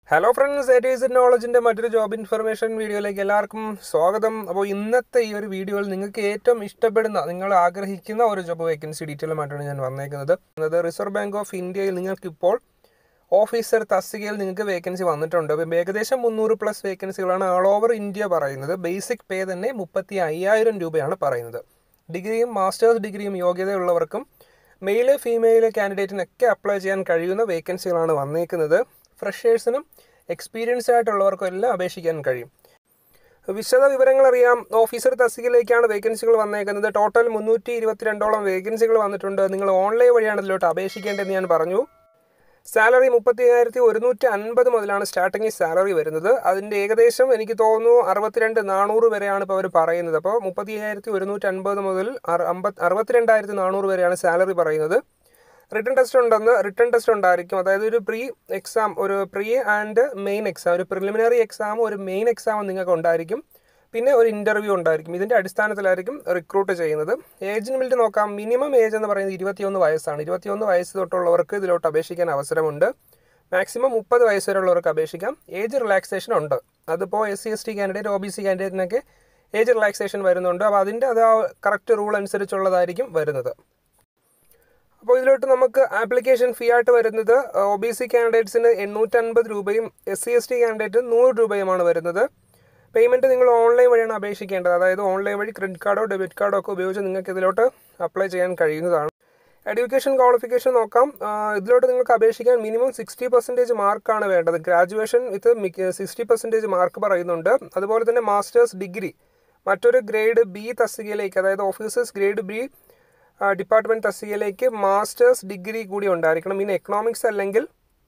hello friends it is നോളജിൻ്റെ മറ്റൊരു job information വീഡിയോയിലേക്ക് എല്ലാവർക്കും സ്വാഗതം അപ്പോൾ ഇന്നത്തെ ഈ ഒരു വീഡിയോയിൽ നിങ്ങൾക്ക് ഏറ്റവും ഇഷ്ടപ്പെടുന്ന നിങ്ങൾ ആഗ്രഹിക്കുന്ന ഒരു ജോബ് വേക്കൻസി ഡീറ്റെയിലുമായിട്ടാണ് ഞാൻ വന്നേക്കുന്നത് അത് റിസർവ് ബാങ്ക് ഓഫ് ഇന്ത്യയിൽ നിങ്ങൾക്കിപ്പോൾ ഓഫീസർ തസ്തികയിൽ നിങ്ങൾക്ക് വേക്കൻസി വന്നിട്ടുണ്ട് അപ്പം ഏകദേശം മുന്നൂറ് പ്ലസ് വേക്കൻസികളാണ് ആൾ ഓവർ ഇന്ത്യ പറയുന്നത് ബേസിക് പേ തന്നെ മുപ്പത്തി അയ്യായിരം രൂപയാണ് പറയുന്നത് ഡിഗ്രിയും മാസ്റ്റേഴ്സ് ഡിഗ്രിയും യോഗ്യതയുള്ളവർക്കും മെയില് ഫീമെയിൽ കാൻഡിഡേറ്റിനൊക്കെ അപ്ലൈ ചെയ്യാൻ കഴിയുന്ന വേക്കൻസികളാണ് വന്നേക്കുന്നത് ഫ്രഷേഴ്സിനും എക്സ്പീരിയൻസ്ഡ് ആയിട്ടുള്ളവർക്കും എല്ലാം അപേക്ഷിക്കാൻ കഴിയും വിശദ വിവരങ്ങൾ അറിയാം ഓഫീസർ തസ്തികയിലേക്കാണ് വേക്കൻസികൾ വന്നേക്കുന്നത് ടോട്ടൽ മുന്നൂറ്റി ഇരുപത്തിരണ്ടോളം വേക്കൻസികൾ വന്നിട്ടുണ്ട് നിങ്ങൾ ഓൺലൈൻ വഴിയാണ് ഇതിലോട്ട് അപേക്ഷിക്കേണ്ടതെന്ന് ഞാൻ പറഞ്ഞു സാലറി മുപ്പത്തി അയ്യായിരത്തി ഒരുന്നൂറ്റി അൻപത് മുതലാണ് സ്റ്റാർട്ടിങ് സാലറി വരുന്നത് അതിൻ്റെ ഏകദേശം എനിക്ക് തോന്നുന്നു അറുപത്തിരണ്ട് നാനൂറ് വരെയാണ് ഇപ്പോൾ അവർ പറയുന്നത് അപ്പോൾ മുപ്പത്തി അയ്യായിരത്തി ഒരുന്നൂറ്റി അൻപത് മുതൽ അമ്പത് അറുപത്തിരണ്ടായിരത്തി നാനൂറ് വരെയാണ് സാലറി പറയുന്നത് റിട്ടേൺ ടെസ്റ്റ് ഉണ്ടെന്ന് റിട്ടേൺ ടെസ്റ്റ് ഉണ്ടായിരിക്കും അതായത് ഒരു പ്രീ എക്സാം ഒരു പ്രീ ആൻഡ് മെയിൻ എക്സാം ഒരു പ്രിലിമിനറി എക്സാമും ഒരു മെയിൻ എക്സാമും നിങ്ങൾക്ക് ഉണ്ടായിരിക്കും പിന്നെ ഒരു ഇൻ്റർവ്യൂ ഉണ്ടായിരിക്കും ഇതിൻ്റെ അടിസ്ഥാനത്തിലായിരിക്കും റിക്രൂട്ട് ചെയ്യുന്നത് ഏജ് ലിമിറ്റ് നോക്കാം മിനിമം ഏജ് എന്ന് പറയുന്നത് ഇരുപത്തിയൊന്ന് വയസ്സാണ് ഇരുപത്തിയൊന്ന് വയസ്സ് തൊട്ടുള്ളവർക്ക് ഇതിലോട്ട് അപേക്ഷിക്കാൻ അവസരമുണ്ട് മാക്സിമം മുപ്പത് വയസ്സ് വരെയുള്ളവർക്ക് അപേക്ഷിക്കാം ഏജ് റിലാക്സേഷൻ ഉണ്ട് അതിപ്പോൾ S C S T candidate O B C കാൻഡിഡേറ്റിനൊക്കെ ഏജ് റിലാക്സേഷൻ വരുന്നുണ്ട് അപ്പോൾ അതിൻ്റെ അത് ആ കറക്റ്റ് റൂൾ അനുസരിച്ചുള്ളതായിരിക്കും വരുന്നത് അപ്പോൾ ഇതിലോട്ട് നമുക്ക് ആപ്ലിക്കേഷൻ ഫീ ആയിട്ട് വരുന്നത് ഒ ബി സി കാൻഡിഡേറ്റ്സിന് എണ്ണൂറ്റൻപത് രൂപയും S C S T candidate നൂറ് രൂപയുമാണ് വരുന്നത് പേയ്മെൻറ്റ് നിങ്ങൾ ഓൺലൈൻ വഴിയാണ് അപേക്ഷിക്കേണ്ടത് അതായത് ഓൺലൈൻ വഴി ക്രെഡിറ്റ് കാർഡോ ഡെബിറ്റ് കാർഡോ ഒക്കെ ഉപയോഗിച്ച് നിങ്ങൾക്ക് ഇതിലോട്ട് അപ്ലൈ ചെയ്യാൻ കഴിയുന്നതാണ് എഡ്യൂക്കേഷൻ ക്വാളിഫിക്കേഷൻ നോക്കാം ഇതിലോട്ട് നിങ്ങൾക്ക് അപേക്ഷിക്കാൻ മിനിമം സിക്സ്റ്റി പെർസെൻറ്റേജ് മാർക്കാണ് വേണ്ടത് graduation with sixty percentage mark പറയുന്നുണ്ട് അതുപോലെ തന്നെ മാസ്റ്റേഴ്സ് ഡിഗ്രി മറ്റൊരു ഗ്രേഡ് ബി തസ്തികയിലേക്ക് അതായത് ഓഫീസേഴ്സ് ഗ്രേഡ് ബി ഡിപ്പാർട്ട്മെൻറ്റ് തസ്തികയിലേക്ക് മാസ്റ്റേഴ്സ് ഡിഗ്രി കൂടി ഉണ്ടായിരിക്കണം ഇനി എക്കണോമിക്സ് അല്ലെങ്കിൽ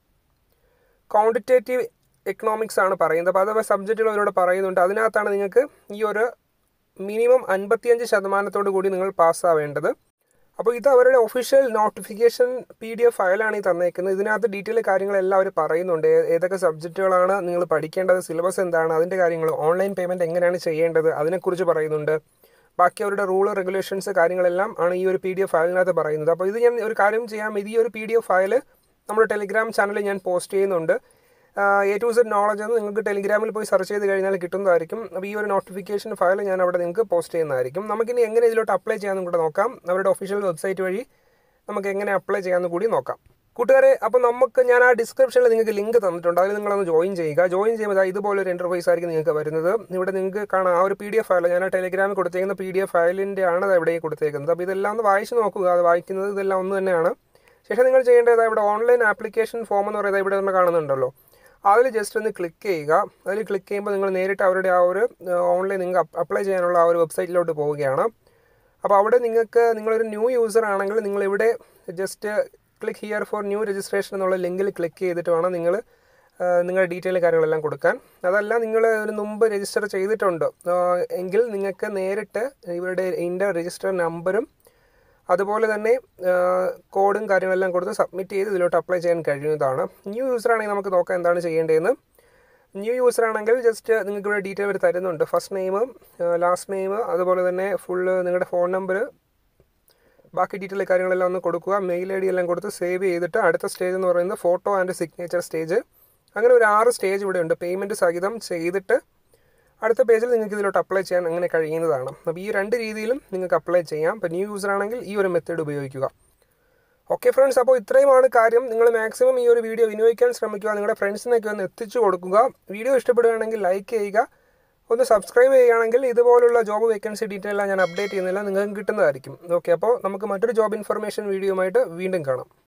ക്വാണ്ടിറ്റേറ്റീവ് എക്കണോമിക്സ് ആണ് പറയുന്നത് അപ്പോൾ അത് സബ്ജക്റ്റുകൾ അവരോട് പറയുന്നുണ്ട് അതിനകത്താണ് നിങ്ങൾക്ക് ഈ ഒരു മിനിമം അൻപത്തിയഞ്ച് ശതമാനത്തോടു കൂടി നിങ്ങൾ പാസ്സാവേണ്ടത് അപ്പോൾ ഇത് അവരുടെ official notification P D F ഫയലാണ് ഈ തന്നേക്കുന്നത് ഇതിനകത്ത് ഡീറ്റെയിൽ കാര്യങ്ങളെല്ലാം അവർ പറയുന്നുണ്ട് ഏതൊക്കെ സബ്ജക്റ്റുകളാണ് നിങ്ങൾ പഠിക്കേണ്ടത് സിലബസ് എന്താണ് അതിൻ്റെ കാര്യങ്ങൾ ഓൺലൈൻ പേയ്മെൻറ്റ് എങ്ങനെയാണ് ചെയ്യേണ്ടത് അതിനെക്കുറിച്ച് പറയുന്നുണ്ട് ബാക്കി അവരുടെ റൂൾ റെഗുലേഷൻസ് കാര്യങ്ങളെല്ലാം ആണ് ഈ ഒരു പി ഡി എഫ് ഫയലിനകത്ത് പറയുന്നത് അപ്പോൾ ഇത് ഞാൻ ഒരു കാര്യം ചെയ്യാം ഇത് ഈ ഒരു പി ഡി എഫ് ഫയൽ നമ്മുടെ ടെലിഗ്രാം ചാനലിൽ ഞാൻ പോസ്റ്റ് ചെയ്യുന്നുണ്ട് എ ടു സെഡ് നോളജ് എന്ന് നിങ്ങൾക്ക് ടെലിഗ്രാമിൽ പോയി സെർച്ച് ചെയ്ത് കഴിഞ്ഞാൽ കിട്ടുന്നതായിരിക്കും അപ്പോൾ ഈ ഒരു നോട്ടിഫിക്കേഷൻ ഫയൽ ഞാൻ അവിടെ നിങ്ങൾക്ക് പോസ്റ്റ് ചെയ്യുന്നതായിരിക്കും നമുക്കിനി എങ്ങനെ ഇതിലോട്ട് അപ്ലൈ ചെയ്യാമെന്നും കൂടെ നോക്കാം അവരുടെ ഒഫീഷ്യൽ വെബ്സൈറ്റ് വഴി നമുക്ക് എങ്ങനെ അപ്ലൈ ചെയ്യാമെന്ന് കൂടി നോക്കാം കൂട്ടുകാരെ അപ്പോൾ നമുക്ക് ഞാൻ ആ ഡിസ്ക്രിപ്ഷനിൽ നിങ്ങൾക്ക് ലിങ്ക് തന്നിട്ടുണ്ട് അതിൽ നിങ്ങളൊന്ന് ജോയിൻ ചെയ്യുക ജോയിൻ ചെയ്യുമ്പോൾ ഇതുപോലെ ഒരു ഇൻ്റർഫേസ് ആയിരിക്കും നിങ്ങൾക്ക് വരുന്നത് ഇവിടെ നിങ്ങൾക്ക് കാണാം ആ ഒരു പി ഡി എഫ് ഫയൽ ഞാൻ ആ ടെലിഗ്രാമിൽ കൊടുത്തേക്കുന്ന പി ഡി എഫ് ഫയലിൻ്റെ ആണ് അത് എവിടെ കൊടുത്തേക്കുന്നത് അപ്പോൾ ഇതെല്ലാം ഒന്ന് വായിച്ച് നോക്കുക അത് വായിക്കുന്നത് ഇതെല്ലാം ഒന്ന് തന്നെയാണ് ശേഷം നിങ്ങൾ ചെയ്യേണ്ടത് ഇവിടെ ഓൺലൈൻ ആപ്ലിക്കേഷൻ ഫോം എന്ന് പറയുന്നത് ഇവിടെ നമ്മൾ കാണുന്നുണ്ടല്ലോ അതിൽ ജസ്റ്റ് ഒന്ന് ക്ലിക്ക് ചെയ്യുക അതിൽ ക്ലിക്ക് ചെയ്യുമ്പോൾ നിങ്ങൾ നേരിട്ട് അവരുടെ ആ ഒരു ഓൺലൈൻ നിങ്ങൾക്ക് അപ്ലൈ ചെയ്യാനുള്ള ആ ഒരു വെബ്സൈറ്റിലോട്ട് പോവുകയാണ് അപ്പോൾ അവിടെ നിങ്ങൾക്ക് നിങ്ങളൊരു ന്യൂ യൂസർ ആണെങ്കിൽ നിങ്ങൾ ഇവിടെ just click here for new registration എന്നുള്ള ലിങ്കിൽ ക്ലിക്ക് ചെയ്തിട്ട് വേണം നിങ്ങൾ നിങ്ങളുടെ ഡീറ്റെയിൽ കാര്യങ്ങളെല്ലാം കൊടുക്കാൻ അതല്ല നിങ്ങൾ ഇതിന് മുമ്പ് രജിസ്റ്റർ ചെയ്തിട്ടുണ്ട് എങ്കിൽ നിങ്ങൾക്ക് നേരിട്ട് ഇവരുടെ ഇതിൻ്റെ രജിസ്റ്റർ നമ്പറും അതുപോലെ തന്നെ കോഡും കാര്യങ്ങളെല്ലാം കൊടുത്ത് സബ്മിറ്റ് ചെയ്ത് ഇതിലോട്ട് അപ്ലൈ ചെയ്യാൻ കഴിയുന്നതാണ് ന്യൂ യൂസർ ആണെങ്കിൽ നമുക്ക് നോക്കാം എന്താണ് ചെയ്യേണ്ടതെന്ന് ന്യൂ യൂസർ ആണെങ്കിൽ ജസ്റ്റ് നിങ്ങൾക്ക് ഇവിടെ ഡീറ്റെയിൽ അവർ തരുന്നുണ്ട് ഫസ്റ്റ് നെയിം ലാസ്റ്റ് നെയിം അതുപോലെ തന്നെ ഫുള്ള് നിങ്ങളുടെ ഫോൺ നമ്പർ ബാക്കി ഡീറ്റെയിൽ കാര്യങ്ങളെല്ലാം ഒന്ന് കൊടുക്കുക മെയിൽ ഐ ഡി എല്ലാം കൊടുത്ത് സേവ് ചെയ്തിട്ട് അടുത്ത സ്റ്റേജ് എന്ന് പറയുന്നത് ഫോട്ടോ ആൻഡ് സിഗ്നേച്ചർ സ്റ്റേജ് അങ്ങനെ ഒരു ആറ് സ്റ്റേജ് ഇവിടെ ഉണ്ട് പേയ്മെൻറ്റ് സഹിതം ചെയ്തിട്ട് അടുത്ത പേജിൽ നിങ്ങൾക്ക് ഇതിലോട്ട് അപ്ലൈ ചെയ്യാൻ അങ്ങനെ കഴിയുന്നതാണ് അപ്പോൾ ഈ രണ്ട് രീതിയിലും നിങ്ങൾക്ക് അപ്ലൈ ചെയ്യാം ഇപ്പോൾ ന്യൂ യൂസർ ആണെങ്കിൽ ഈ ഒരു മെത്തേഡ് ഉപയോഗിക്കുക ഓക്കെ ഫ്രണ്ട്സ് അപ്പോൾ ഇത്രയുമാണ് കാര്യം നിങ്ങൾ മാക്സിമം ഈ ഒരു വീഡിയോ വിനിയോഗിക്കാൻ ശ്രമിക്കുക നിങ്ങളുടെ ഫ്രണ്ട്സിനൊക്കെ ഒന്ന് എത്തിച്ചു കൊടുക്കുക വീഡിയോ ഇഷ്ടപ്പെടുകയാണെങ്കിൽ ലൈക്ക് ചെയ്യുക ഒന്ന് സബ്സ്ക്രൈബ് ചെയ്യുകയാണെങ്കിൽ ഇതുപോലുള്ള ജോബ് വേക്കൻസി ഡീറ്റെയിൽ ഞാൻ അപ്ഡേറ്റ് ചെയ്യുന്നില്ല നിങ്ങൾക്ക് കിട്ടുന്നതായിരിക്കും ഓക്കെ അപ്പോൾ നമുക്ക് മറ്റൊരു ജോബ് ഇൻഫർമേഷൻ വീഡിയോയുമായിട്ട് വീണ്ടും കാണാം